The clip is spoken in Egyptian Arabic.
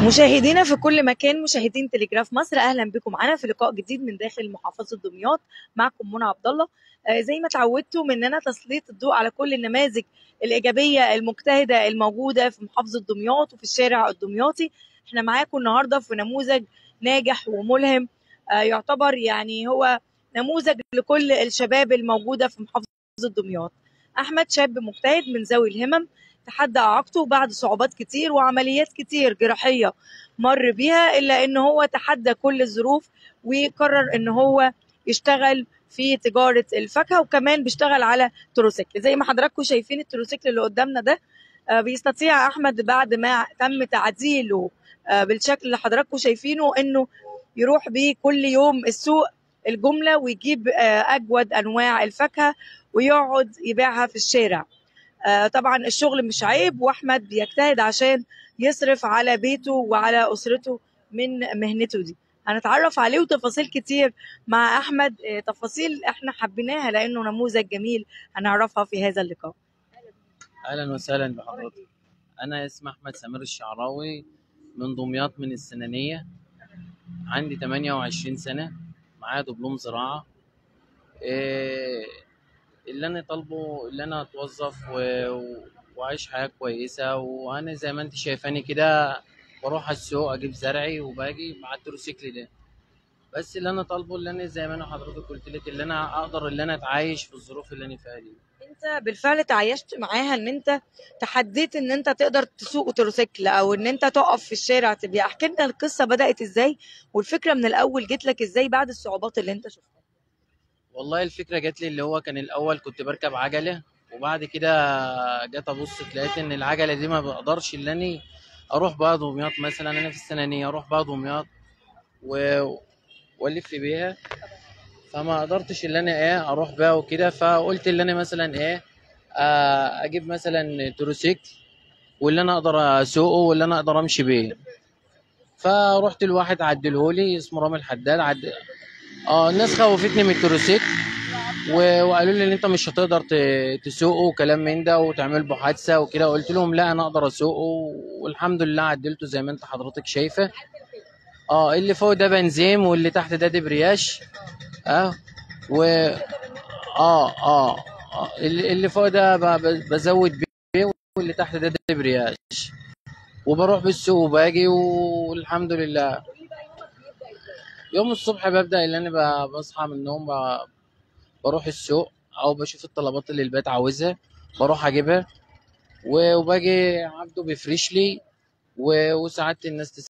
مشاهدينا في كل مكان مشاهدين تلجراف مصر اهلا بكم معنا في لقاء جديد من داخل محافظه دمياط معكم منى عبد الله آه، زي ما اتعودتوا مننا تسليط الضوء على كل النماذج الايجابيه المجتهده الموجوده في محافظه دمياط وفي الشارع الدمياطي احنا معاكم النهارده في نموذج ناجح وملهم آه، يعتبر يعني هو نموذج لكل الشباب الموجوده في محافظه دمياط احمد شاب مجتهد من ذوي الهمم تحدى اعاقته بعد صعوبات كتير وعمليات كتير جراحيه مر بيها الا ان هو تحدى كل الظروف وقرر ان هو يشتغل في تجاره الفاكهه وكمان بيشتغل على تروسيكل زي ما حضراتكم شايفين التروسيكل اللي قدامنا ده آه، بيستطيع احمد بعد ما تم تعديله آه، بالشكل اللي حضراتكم شايفينه انه يروح بيه كل يوم السوق الجمله ويجيب آه، اجود انواع الفاكهه ويقعد يبيعها في الشارع آه، طبعا الشغل مش عيب واحمد بيجتهد عشان يصرف على بيته وعلى اسرته من مهنته دي هنتعرف عليه وتفاصيل كتير مع احمد آه، تفاصيل احنا حبيناها لانه نموذج جميل هنعرفها في هذا اللقاء اهلا وسهلا بحضرتك انا اسمي احمد سمير الشعراوي من دمياط من السنانيه عندي 28 سنه معايا دبلوم زراعه إيه اللي انا طالبه اللي انا اتوظف و... و- واعيش حياه كويسه وانا زي ما انت شايفاني كده بروح السوق اجيب زرعي وباجي مع التروسيكل ده بس اللي انا طالبه اللي انا زي ما انا حضرتك قلت لك اللي انا اقدر اللي انا اتعايش في الظروف اللي انا فيها دي انت بالفعل تعايشت معاها ان انت تحديت ان انت تقدر تسوق تروسيكل او ان انت تقف في الشارع تبيع احكي لنا القصه بدات ازاي والفكره من الاول جت لك ازاي بعد الصعوبات اللي انت شفتها والله الفكرة جات لي اللي هو كان الأول كنت بركب عجلة وبعد كده جيت أبص لقيت إن العجلة دي ما بقدرش اللي أنا أروح بقى دمياط مثلا أنا في السنانية أروح بقى دمياط و... وألف بيها فما قدرتش اللي أنا إيه أروح بيها وكده فقلت اللي أنا مثلا إيه آه، أجيب مثلا تروسيكل واللي أنا أقدر أسوقه واللي أنا أقدر أمشي بيه فرحت لواحد عدلهولي اسمه رامي الحداد عد... اه الناس خوفتني من التروسيكل و- وقالوا لي ان انت مش هتقدر ت- تسوقه وكلام من ده وتعمل به حادثه وكده قلت لهم لا انا اقدر اسوقه والحمد لله عدلته زي ما انت حضرتك شايفه اه اللي فوق ده بنزين واللي تحت ده دبرياش اه و اه اه, آه. اللي اللي فوق ده ب- ب- بزود بيه واللي تحت ده دبرياش وبروح بالسوق وباجي والحمد لله يوم الصبح ببدأ اللي انا ب- بصحى من النوم ب- بروح السوق او بشوف الطلبات اللي البيت عاوزها بروح اجيبها و- وباجي عبده بيفرش لي و- وساعات الناس